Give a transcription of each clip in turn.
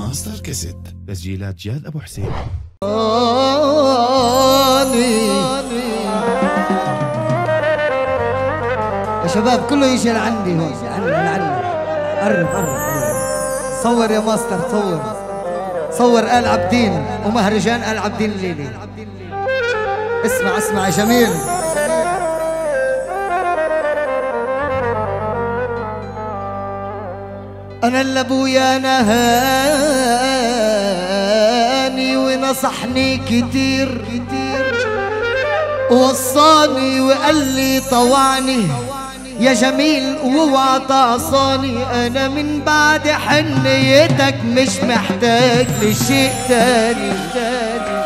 ماستر كاسيت تسجيلات جاد ابو حسين يا شباب كله يجي لعندي هون لعندي لعندي قرب قرب صور يا ماستر صور صور آل عبدين ومهرجان آل عبدين الليلي اسمع اسمع يا جميل أنا اللي أبويا نهاني ونصحني كتير كتير ووصاني وقال لي طوعني يا جميل واوعى تعصاني انا من بعد حنيتك مش محتاج لشيء تاني تاني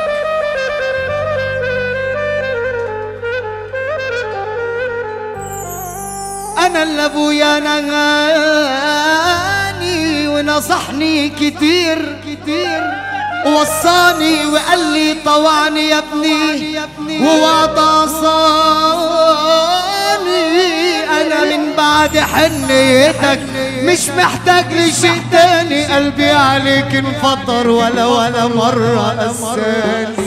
انا اللي ابويا نهاني ونصحني كتير كتير ووصاني وقال لي طوعني يا ابني ووعد صاني انا من بعد حنيتك مش محتاج لشيء تاني قلبي عليك انفطر ولا ولا مرة قساني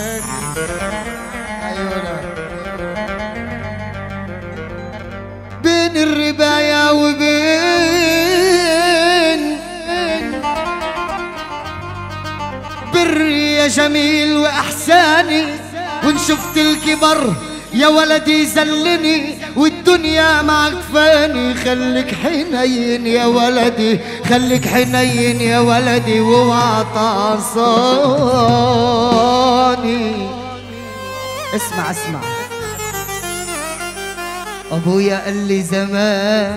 بين الرباية وبين بري يا جميل وإحساني وإن شفت الكبر يا ولدي زلني والدنيا معك فاني خليك حنين يا ولدي خليك حنين يا ولدي واوعى تعصاني اسمع اسمع ابويا قال لي زمان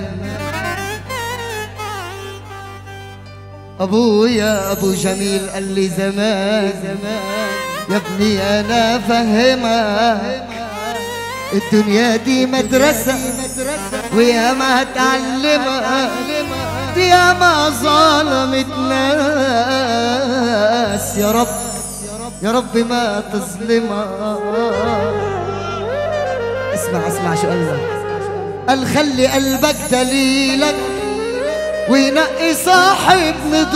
ابويا ابو جميل قال لي زمان زمان يا ابني انا فهمك الدنيا دي مدرسة ويا ما هتعلمك دي يا ما ظلمت ناس يا رب يا رب ما تظلمك اسمع اسمع شو قال لك قال خلي قلبك دليلك وينقي صاحب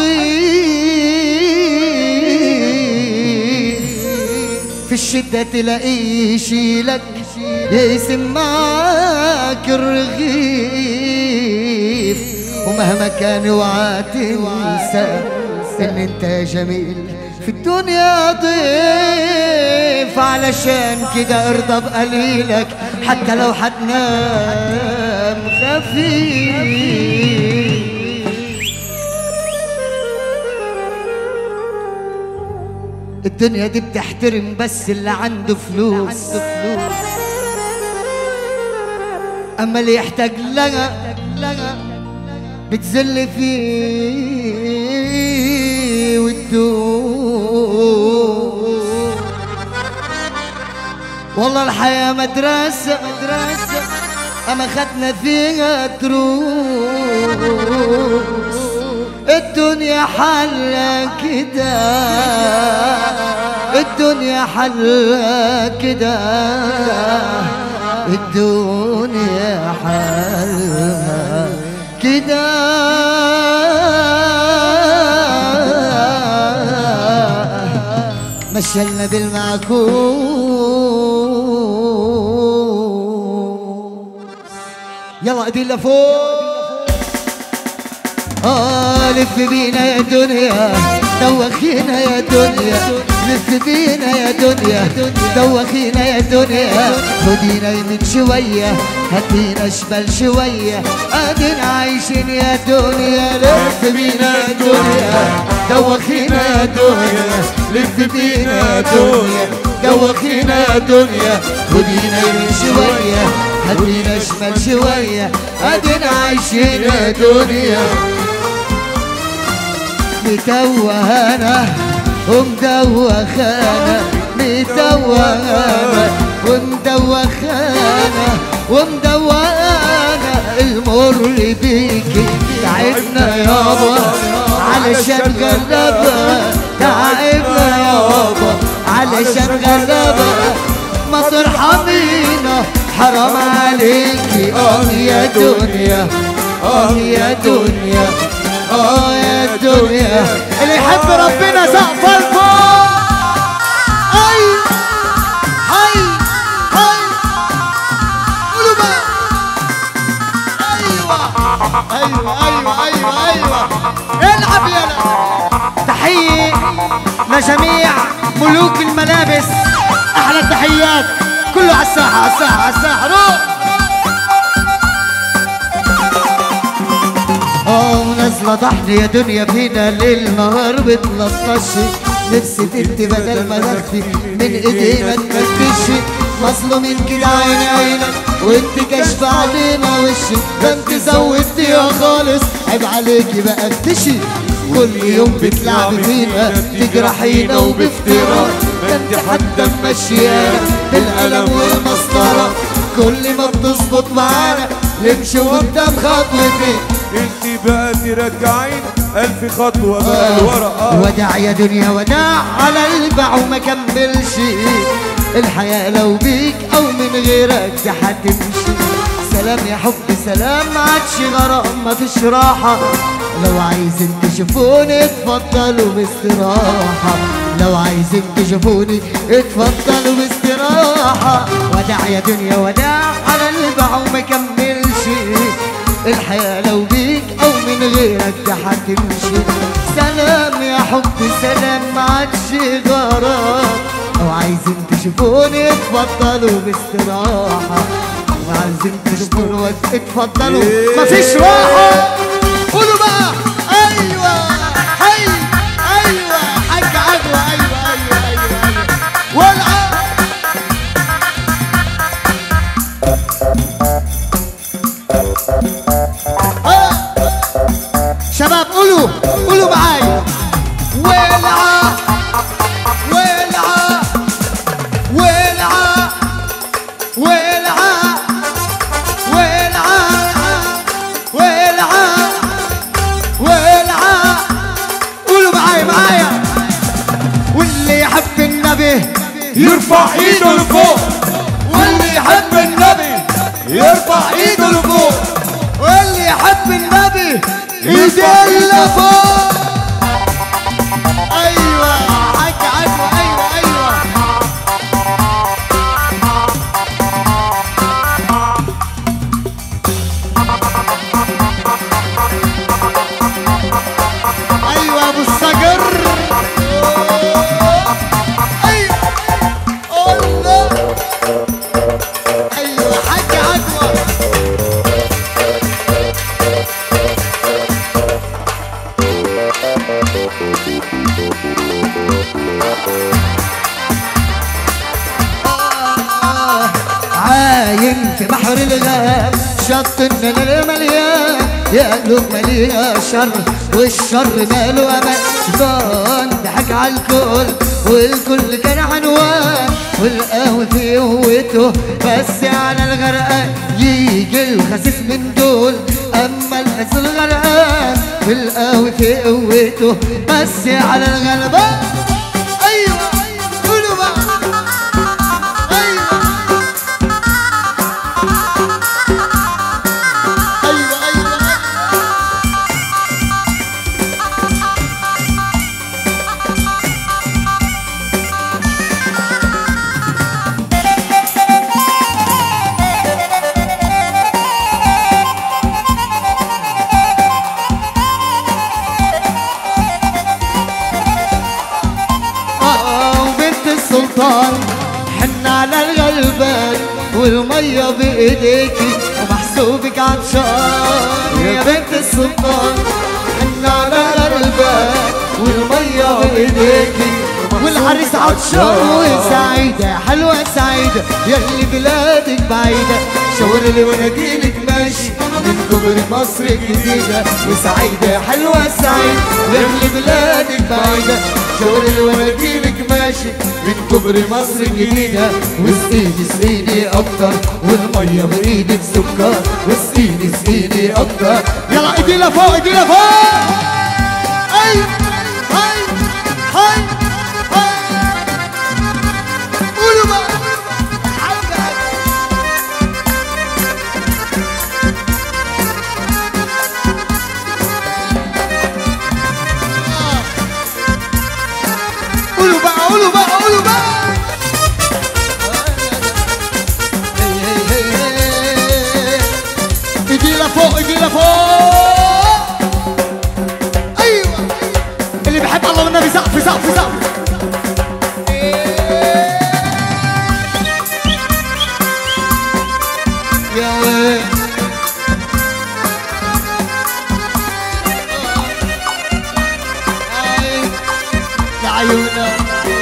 نضيف في الشدة تلاقيه يشيلك يقسم معاك الرغيف ومهما كان اوعى تنسى ان انت جميل في الدنيا ضيف علشان كده ارضى بقليلك حتى لو هتنام خفيف الدنيا دي بتحترم بس اللي عنده فلوس اما اللي يحتاج لها بتذل فيه وتدوس والله الحياة مدرسة مدرسة أما خدنا فيها دروس الدنيا حلة كده الدنيا حلة كده الدنيا حلها كده مشلنا بالمعكوس يلا ايدين لفوق آه لف بينا يا دنيا دوخينا يا دنيا لف بينا يا دنيا دوخينا يا دنيا خدينا يمين شوية هدينا شمال شوية ادينا عايشين يا دنيا لف بينا يا دنيا دوخينا يا دنيا لف بينا يا دنيا دوخينا يا دنيا خدينا يمين شوية هدينا شمال شوية ادينا عايشين يا دنيا متوهنا ومدوخانا متوهنا ومدوخانا ومدوخانا المر بيكي تعبنا يابا علشان غلبة تعبنا يابا علشان غلبة ما ترحمينا حرام عليكي اه يا دنيا اه يا دنيا اه يا دنيا اللي يحب ربنا سقف الفوق اي هاي هاي قولوا بقى ايوه ايوه ايوه ايوه ايوه العب يلا تحيه لجميع ملوك الملابس احلى التحيات كله على الساحه على الساحه على الساحه روح اه ونازلة طحن يا دنيا فينا ليل نهار بتلطشي نفسي تدي بدل ما تاخدي من ايدينا تفتشي مظلومين كده عين عينك وانت كاشفة علينا وشي ده انت زودتيها خالص عيب عليكي بقى افتشي كل يوم بتلعبي فينا تجرحينا وبافتراء ده انت حتى ممشيانا بالقلم والمسطرة كل ما بتظبط معانا نمشي قدام خطوتين انت بقى ترجعين الف خطوه بقى لورا اه وداع يا دنيا وداع على الباع وما كملش الحياة لو بيك أو من غيرك دي هتمشي سلام يا حب سلام ما عادش غرام ما فيش راحة لو عايزين تشوفوني اتفضلوا باستراحة لو عايزين تشوفوني اتفضلوا باستراحة وداع يا دنيا وداع على الباع وما كملش الحياة لو بيك أو من غيرك ده هتمشي سلام يا حب سلام ما عادش غرام أو عايزين تشوفوني اتفضلوا باستراحة وعايزين تشوفوني اتفضلوا مفيش راحة قولوا بقى أيوة هي أيوة حاج عدوى أيوة أيوة أيوة أيوة والعب شباب قولوا قولوا معايا ولعة ولعة ولعة ولعة ولعة ولعة ولعة قولوا معايا معايا واللي يحب النبي يرفع ايده لفوق واللي يحب النبي يرفع ايده لفوق واللي يحب النبي يدل فوق ايوه حاج عدوى ايوه ايوه ايوه ابو الصقر ايوه الله ايوه حاج عدوى عايم في بحر الغاب شط النيل المليان يا قلوب مليان شر والشر ماله امان شيطان ضحك على الكل والكل كان عنوان والقهوة في قوته بس على الغرقان يجي الخسيس من دول اما الحس الغرقان والقهوة في قوته بس على الغلبان ايوه قولوا بقى ايوه ايوه ايوه آه، وبنت السلطان حن على الغلبان والمية بإيديكي ومحسوبك عطشان يا بنت السلطان حن على الغلبان والمية بإيديكي والعريس عطشان وسعيدة حلوة سعيدة يلي بلادك بعيدة شاور لي وناديلك ماشي من كبر مصر الجديدة وسعيدة حلوة سعيدة يلي بلادك بعيدة شاور لي وناديلك ماشي من كبر مصر الجديدة واسقيني اسقيني أكتر والمية بإيدك سكر واسقيني اسقيني أكتر يلا ايدي لفوق ايدي لفوق أي هاي هاي هاي قولوا بقى حاجة حاجة يا ويل عين لعيونك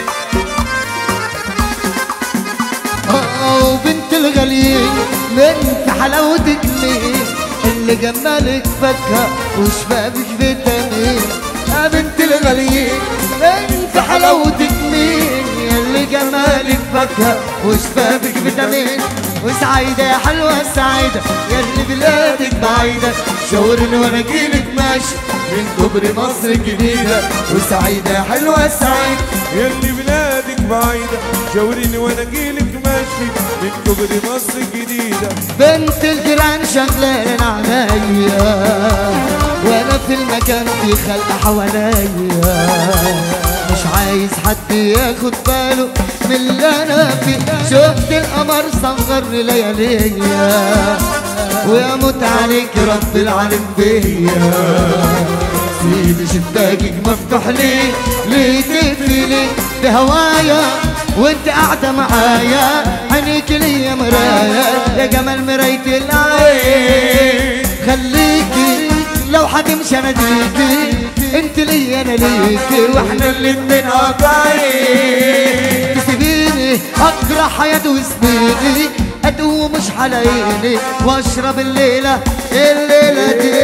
آه، وبنت الغليل من في حلاوتك مين اللي جمالك فكها وشبابك فيتامين يا بنت الغليل من في حلاوتك مين اللي جمالك فكها وشبابك فيتامين وسعيدة يا حلوة سعيدة يا اللي بلادك بعيدة شاورني وانا اجيلك ماشي من كوبري مصر الجديدة وسعيدة يا حلوة سعيدة يلي بلادك بعيدة شاوريني وانا اجيلك ماشي من كوبري مصر الجديدة بنت الجيران شغلان عليا وانا في المكان في خلق حواليا مش عايز حد ياخد باله من اللي انا فيه شفت القمر صغر لياليا ويا موت عليك رب العالم بيا سيب شباكك مفتوح ليه ليه تقفلي بهوايا وانت قاعدة معايا عينيك ليا مرايا يا جمال مراية العين خليكي لو هتمشي اناديكي انت ليا انا ليكي واحنا الاتنين قاطعين تسيبيني اقرا حياتي وسنيني ادوم مش على عيني واشرب الليله الليله دي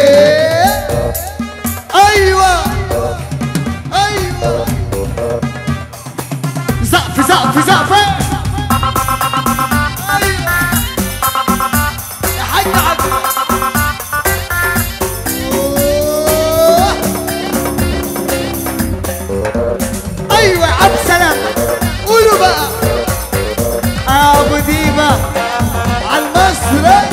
ايوه ايوه زقف زقف زقف أيوة. يا حاج عبد أوه. ايوه يا عبد سلام قولوا بقى ابو ديبه على المصري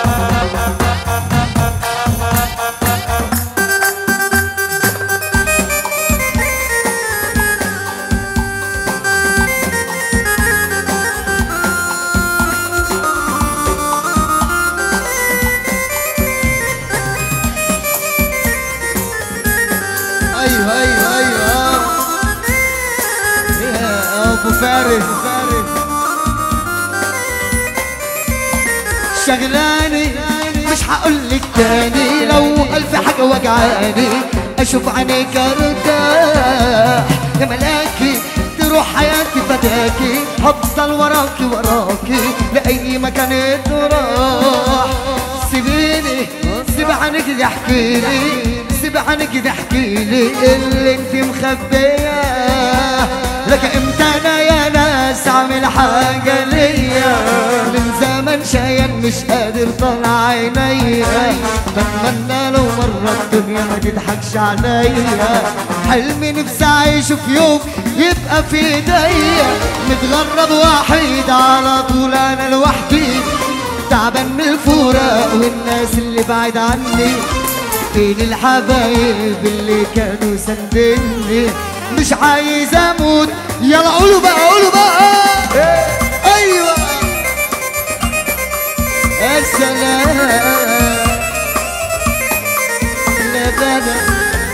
ايوه ايوه ايوه يا ابو فارس شغلاني مش هقولك تاني لو الف حاجه وجعاني اشوف عينيك ارتاح يا ملاكي تروح حياتي فداكي هفضل وراكي وراكي لاي مكان تروح سيبيني سيب عنك دي احكي لي سيب عنك دي احكي لي اللي انت مخبيه لك امتى انا يا ناس اعمل حاجه ليا من زمن شايل مش قادر طلع عينيا بتمنى لو مره الدنيا ما تضحكش عليا حلمي نفسي اعيشه في يوم يبقى في ايديا متغرب وحيد على طول انا لوحدي تعبان من الفراق والناس اللي بعيد عني فين الحبايب اللي كانوا سندني مش عايز اموت يلا قولوا بقى قولوا بقى ايوه يا سلام لا بلا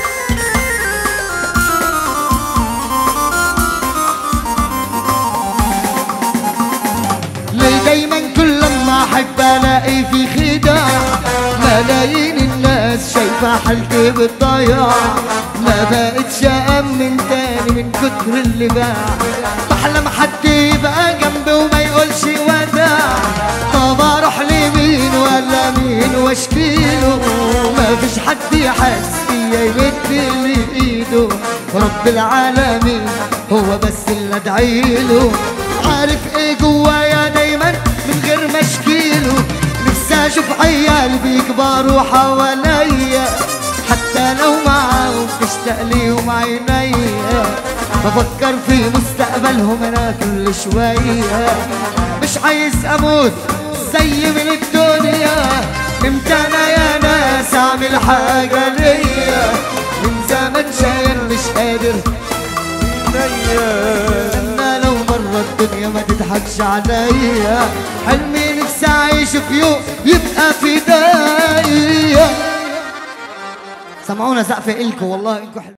ليه دايما كل ما احب الاقي في خداع ملايين الناس شايفه حالتي بالضياع ما بقتش امن تاني من كتر اللي باع بحلم حد يبقى جنبي وما يقولش وداع طب اروح لمين ولا مين واشكيله ما فيش حد يحس فيا يمد لي ايده رب العالمين هو بس اللي ادعيله عارف ايه جوايا دايما من غير ما اشكيله نفسي اشوف عيال بيكبروا حواليا حتى لو معاهم تشتاق ليهم عينيا بفكر في مستقبلهم انا كل شوية مش عايز اموت زي من الدنيا امتى انا يا ناس اعمل حاجة ليا من زمن شايل مش قادر انا لو مرة الدنيا ما تضحكش عليا حلمي نفسي اعيش في يوم يبقى في داية سمعونا سقف إلكم والله إنكم حلوين